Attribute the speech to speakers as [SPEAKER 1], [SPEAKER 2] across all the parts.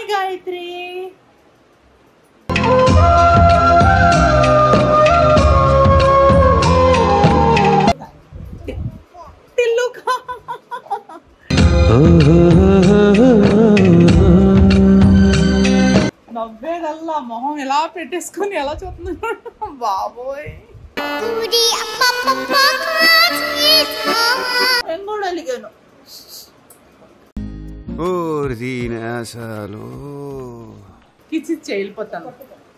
[SPEAKER 1] గాయత్రి టిల్లుకా నవ్వేదల్లా మొహం ఎలా పెట్టేసుకొని ఎలా చూస్తున్నాడు బాబోయ్ నేను కూడా అలిగాను
[SPEAKER 2] అసలు
[SPEAKER 1] కిచిచ్చి వెళ్ళిపోతాను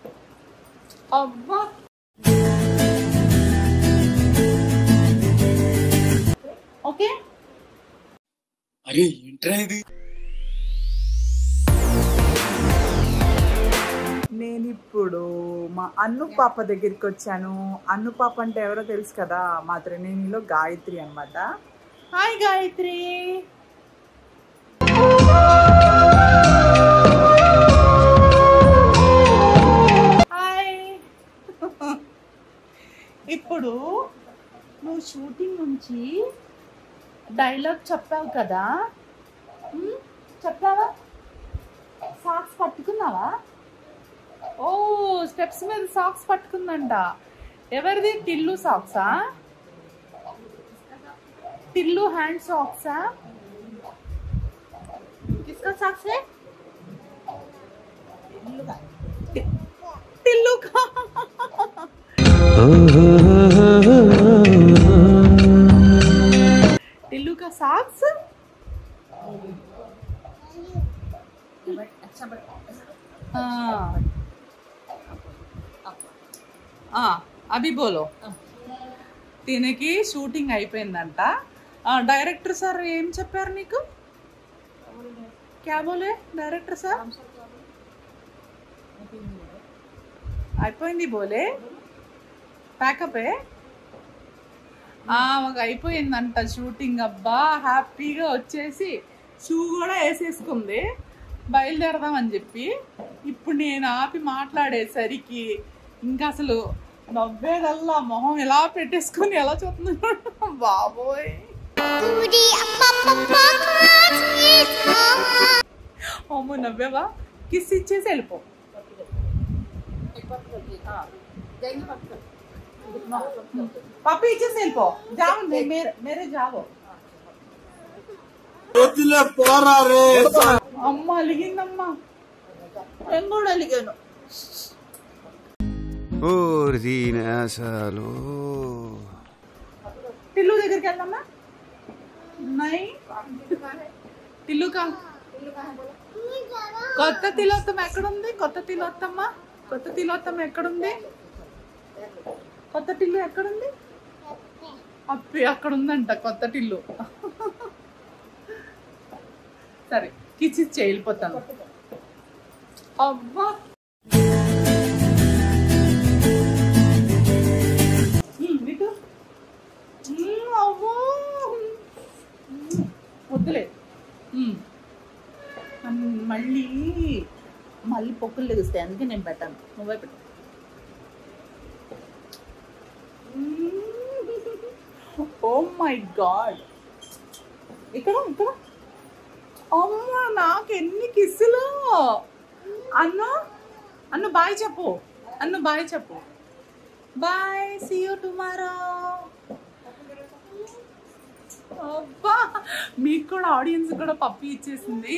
[SPEAKER 1] అబ్బా ఓకే
[SPEAKER 3] అరే ఏంట్రా ఇది
[SPEAKER 1] నేను ఇప్పుడు మా అన్ను పాప దగ్గరికి వచ్చాను అన్ను పాప అంటే ఎవరో తెలుసు కదా మా త్రినేనిలో గాయత్రి అన్నమాట హాయ్ గాయత్రి హాయ్ ఇప్పుడు నువ్వు షూటింగ్ నుంచి డైలాగ్ చెప్పావు కదా ఉమ్, చెప్పావా సాక్స్ పట్టుకున్నావా ఓ స్టెప్స్ మీద సాక్స్ పట్టుకుందంట ఎవరిది టిల్లు సాక్సా టిల్లు హ్యాండ్ సాక్సా కిస్కా సాక్స్ है టి- టిల్లు కా टिल्लू का साक्स हाँ हाँ, అభి బోలో దీనికి షూటింగ్ అయిపోయిందంట ఆ, డైరెక్టర్ సార్ ఏం చెప్పారు నీకు క్యా బోలే డైరెక్టర్ సార్ అయిపోయింది బోలే ప్యాకప్ ఆమెకు అయిపోయిందంట షూటింగ్ అబ్బా హ్యాపీగా వచ్చేసి షూ కూడా వేసేసుకుంది బయలుదేరదామని చెప్పి ఇప్పుడు నేను ఆపి మాట్లాడేసరికి ఇంకా అసలు నవ్వేదల్లా మొహం ఎలా పెట్టేసుకొని ఎలా చూస్తున్నాడు బాబోయ్ అమ్మో నవ్వేవా కిస్ ఇచ్చేసి వెళ్ళిపో పాప ఇచ్చేసి వెళ్ళిపో జావు మేరే మేరే జావో అమ్మ అలిగిందమ్మా నేను కూడా అలిగాను
[SPEAKER 2] అసలు
[SPEAKER 1] టిల్లు దగ్గరికి వెళ్దామా నై టిల్లు కా కొత్త తిలోత్తమ ఎక్కడుంది కొత్త తిలోత్తమ్మ కొత్త తిలోత్తమ ఎక్కడుంది కొత్త టిల్లు ఎక్కడుంది అప్పి అక్కడ ఉందంట కొత్త టిల్లు సరే కిచిచ్చి వెళ్ళిపోతాను అబ్బా ఉమ్, ఇటు. ఉమ్, అవ్వో. ఉమ్, వద్దులే ఉమ్. అమ్, మళ్ళీ మళ్ళీ పొక్కులు లెగుస్తాయి అందుకే నేను పెట్టాను నువ్వే పెట్టు ఓ మై గాడ్ ఇక్కడ ఇక్కడ అమ్మ నాకు ఎన్ని కిస్సులు అన్న అన్న బాయ్ చెప్పు అన్న బాయ్ చెప్పు బాయ్ సీ యూ టుమారో అబ్బా మీకు కూడా ఆడియన్స్ కూడా పప్పి ఇచ్చేసింది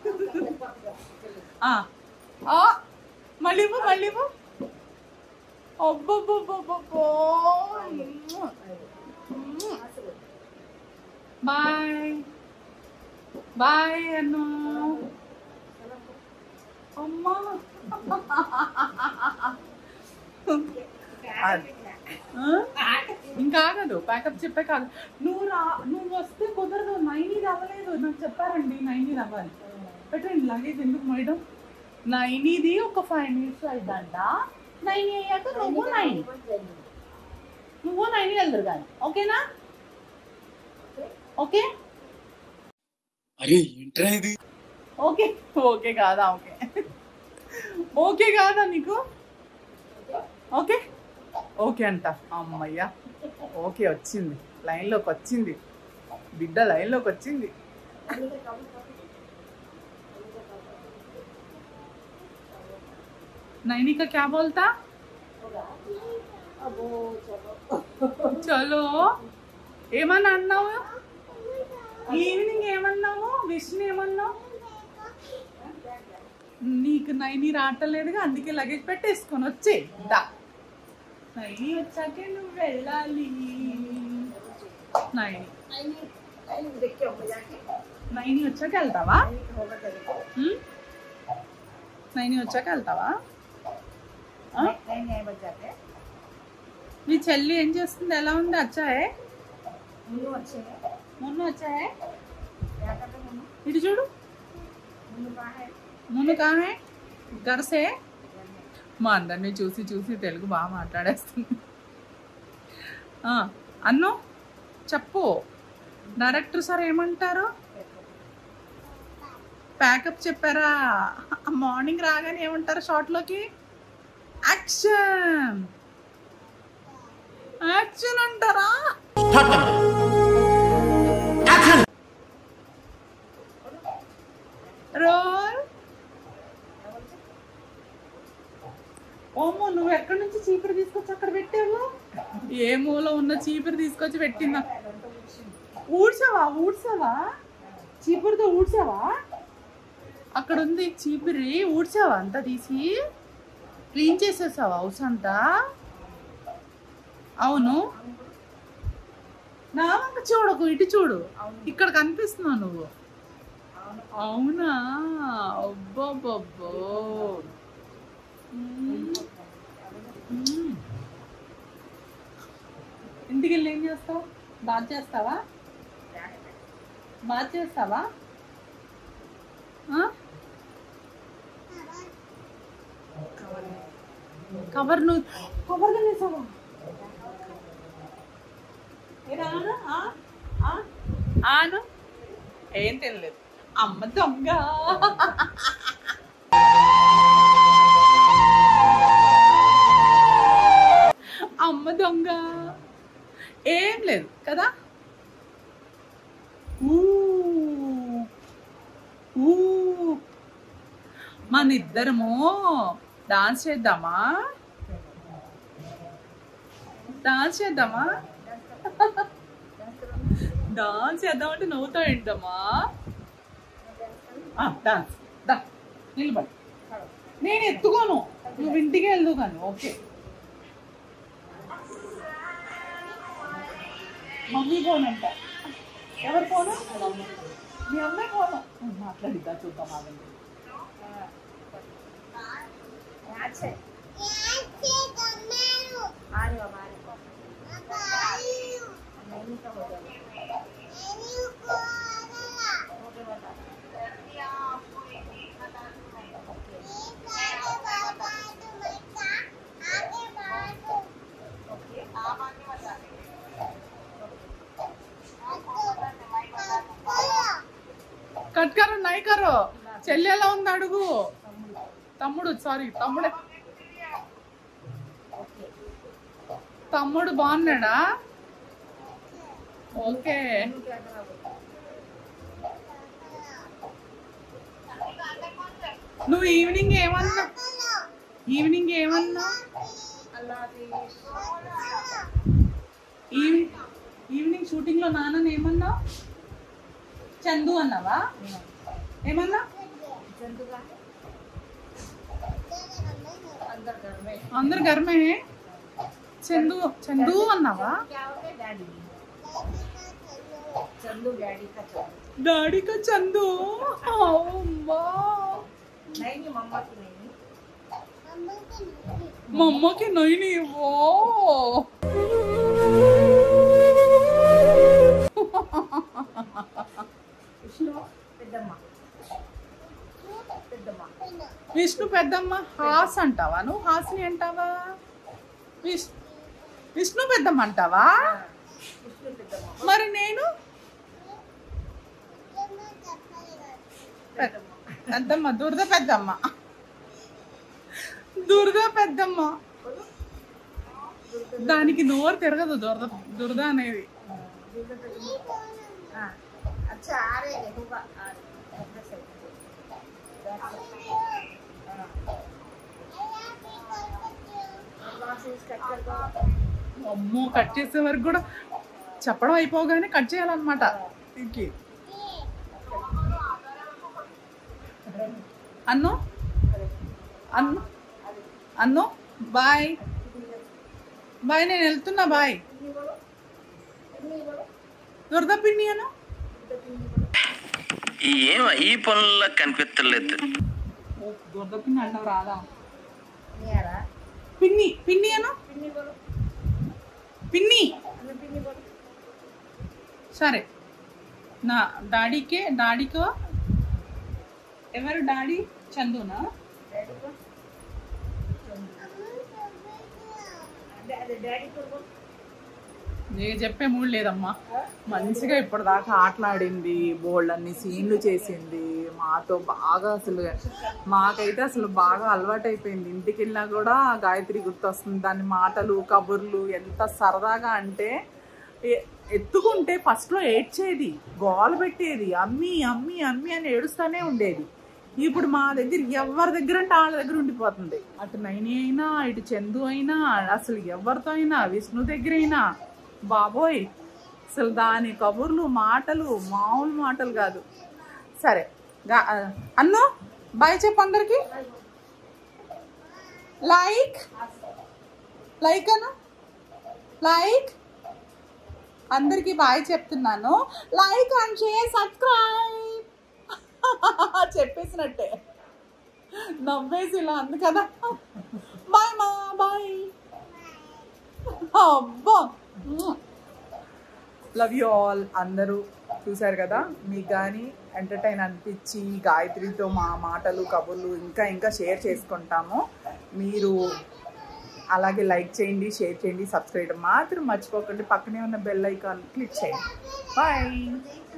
[SPEAKER 1] ఆ, ఆ, మళ్ళీ ఇవ్వు మళ్ళీ ఇవ్వు అబ్బబ్బబ్బబ్బబ్బో. బాయ్ బాయ్ అన్ను అమ్మా అది. ఆ? ఇంకా ఆగదు ప్యాకప్ చెప్పే కాదు నువ్వు రా నువ్వు వస్తే కుదరదు నైనీది అవ్వలేదు నాకు చెప్పారండి నైనీది అవ్వాలి పెట్టండి లగేజ్ ఎందుకు మేడం నైనీది ఒక ఫైవ్ మినిట్స్ అయిద్దంట నైని అయ్యాక నువ్వు నైని నువ్వు నైని వెళ్తారు కానీ ఓకేనా ఓకే
[SPEAKER 3] అరే ఏంట్రా ఇది
[SPEAKER 1] ఓకే ఓకే కాదా ఓకే ఓకే కాదా నీకు ఓకే ఓకే అంట అమ్మయ్యా ఓకే వచ్చింది లైన్లోకి వచ్చింది బిడ్డ లైన్లోకి వచ్చింది नैनी का क्या बोलता
[SPEAKER 2] అబ్బో చలో
[SPEAKER 1] చలో ఏమన్నా అన్నావు ఈవినింగ్ ఏమన్నావు విష్ణు ఏమన్నావు నీకు నైని రావట్లేదుగా అందుకే లగేజ్ పెట్టేసుకొని వచ్చే దా నైని వచ్చాకే నువ్వు వెళ్ళాలి నైని
[SPEAKER 2] देखिए हो जाके
[SPEAKER 1] నైని వచ్చాక వెళ్తావా
[SPEAKER 2] होगा चलेगा
[SPEAKER 1] ఉమ్? నైని వచ్చాక వెళ్తావా ఆ?
[SPEAKER 2] नहीं नहीं बच जाते
[SPEAKER 1] మీ చెల్లి ఏం చేస్తుంది ఎలా ఉంది వచ్చాయే
[SPEAKER 2] मुन्नू अच्छे हैं
[SPEAKER 1] మొన్న వచ్చాయే
[SPEAKER 2] क्या करते हैं मुन्नू
[SPEAKER 1] ఇటు చూడు
[SPEAKER 2] मुन्नू कहाँ है
[SPEAKER 1] ముందు కాహే గర్సే
[SPEAKER 2] घर में
[SPEAKER 1] మా అందరినీ చూసి చూసి తెలుగు బాగా మాట్లాడేస్తుంది ఆ, అన్ను చెప్పు డైరెక్టర్ సార్ ఏమంటారు ప్యాకప్ చెప్పారా మార్నింగ్ రాగానే ఏమంటారు షార్ట్లోకి యాక్షన్ యాక్షన్ అంటారా రోల్ ఓమో నువ్వు ఎక్కడి నుంచి చీపురు తీసుకొచ్చి అక్కడ పెట్టావు ఏ మూల ఉన్న చీపురు తీసుకొచ్చి పెట్టిందా ఊడ్చావా ఊడ్చావా చీపురుతో ఊడ్చావా అక్కడ ఉంది చీపురి ఊడ్చావా అంతా తీసి క్లీన్ చేసేసావా హౌస్ అంతా అవును నా వంక చూడకు ఇటు చూడు ఇక్కడ కనిపిస్తున్నావు నువ్వు అవునా అబ్బబ్బబ్బో మ్మ్. మ్మ్. ఇంటికి వెళ్ళి ఏం చేస్తావు బాగా చేస్తావా బాగా చేస్తావా ఆ? కవర్ నువ్వు కవర్ తినేసావా ఏ రాను? ఆ? ఆ? ఆను ఏం తినలేదు అమ్మ దొంగ అమ్మ దొంగ ఏం లేదు కదా ఊ ఊ మన ఇద్దరము డాన్స్ చేద్దామా డాన్స్ చేద్దామా డాన్స్ చేద్దామంటే నవ్వుతావు ఏంటమ్మా డాన్స్ దా నిలబడి నేను ఎత్తుకోను నువ్వు ఇంటికి వెళ్దు కానీ ఓకే మమ్మీ ఫోన్ అంట ఎవరి ఫోను మీ అమ్మాయి ఫోను మాట్లాడిద్దా చూద్దాం ఆగండి
[SPEAKER 2] यहाँ से आ रहे हो हमारे को नहीं तो हो जाएगा ओके बता ओके
[SPEAKER 1] కట్ కరో నై కరో చెల్లి ఎలా ఉంది అడుగు తమ్ముడు సారీ తమ్ముడే
[SPEAKER 2] ओके
[SPEAKER 1] తమ్ముడు బాగున్నాడా ఓకే
[SPEAKER 2] क्या करा बोलो
[SPEAKER 1] నువ్వు ఈవినింగ్ ఏమన్నా ఈవినింగ్ ఏమన్నా
[SPEAKER 2] अल्लाह हाफिज
[SPEAKER 1] ఈవినింగ్ ఈవినింగ్ షూటింగ్ లో నాన్న ఏమన్నా చందు అన్నావా ఏమన్నా
[SPEAKER 2] चंदू का अंदर घर में
[SPEAKER 1] అందరు గర్మే చందు చందు అన్నావా
[SPEAKER 2] क्या हो गया डैडी चंदू डैडी का चंदू
[SPEAKER 1] డాడీకి చందు అమ్మా
[SPEAKER 2] नहीं नहीं मम्मा की नहीं
[SPEAKER 1] మా అమ్మకి నొయ్యి ఇవ్వో
[SPEAKER 2] విష్ణు పెద్దమ్మ పెద్దమ్మ
[SPEAKER 1] విష్ణు పెద్దమ్మ హాస్ అంటావా నువ్వు హాస్ని అంటావా విష్ విష్ణు పెద్దమ్మ అంటావా
[SPEAKER 2] విష్ణు పెద్దమ్మ
[SPEAKER 1] మరి నేను
[SPEAKER 2] పెద్దమ్మ
[SPEAKER 1] పెద్దమ్మ దురద పెద్దమ్మ దురద పెద్దమ్మ దానికి నోరు తిరగదు దురద దురద అనేది
[SPEAKER 2] दुर्गा पेddamma हाँ अच्छा आ रहे हैं होगा आ रहे हैं अपने साइड से। That's it. हाँ।
[SPEAKER 1] అమ్మో కట్ చేసే వరకు కూడా చెప్పడం అయిపోగానే కట్ చేయాలన్నమాట ఇంకే అన్ను అన్ను అన్ను బాయ్ బాయ్ నేను వెళ్తున్నా బాయ్ దురద పిన్ని అను
[SPEAKER 4] ఏం ఈ పనుల్లో కనిపించలేదు
[SPEAKER 1] ఓ, దురద పిన్ని అంటావు రాదా పిన్ని పిన్ని అను పిన్ని సరే నా డాడీకే డాడీకో ఎవరు డాడీ చందునా నీకు చెప్పే మూడు లేదమ్మా మంచిగా ఇప్పటిదాకా ఆటలాడింది బోల్డ్ అన్ని సీన్లు చేసింది మాతో బాగా అసలు మాకైతే అసలు బాగా అలవాటు అయిపోయింది ఇంటికి వెళ్ళినా కూడా గాయత్రి గుర్తొస్తుంది దాని మాటలు కబుర్లు ఎంత సరదాగా అంటే ఎ- ఎత్తుకుంటే ఫస్ట్లో ఏడ్చేది గోల పెట్టేది అమ్మి అమ్మి అమ్మి అని ఏడుస్తూనే ఉండేది ఇప్పుడు మా దగ్గర ఎవరి దగ్గర అంటే వాళ్ళ దగ్గర ఉండిపోతుంది అటు నైని అయినా ఇటు చందు అయినా అసలు ఎవరితో అయినా విష్ణు దగ్గర అయినా బాబోయ్ అసలు దాని కబుర్లు మాటలు మామూలు మాటలు కాదు సరే గా- అన్ను బాయ్ చెప్పు అందరికి లైక్ లైక్ అను లైక్ అందరికి బాయ్ చెప్తున్నాను లైక్ అండ్ షేర్ సబ్స్క్రైబ్ చెప్పేసినట్టే నవ్వేసి ఇలా అంది కదా బాయ్ మా బాయ్ అబ్బా లవ్ యూ ఆల్ అందరూ చూశారు కదా మీకు కానీ ఎంటర్టైన్ అనిపించి గాయత్రితో మా మాటలు కబుర్లు ఇంకా ఇంకా షేర్ చేసుకుంటాము మీరు అలాగే లైక్ చేయండి షేర్ చేయండి సబ్స్క్రైబ్ మాత్రం మర్చిపోకండి పక్కనే ఉన్న బెల్ ఐకాన్ క్లిక్ చేయండి బాయ్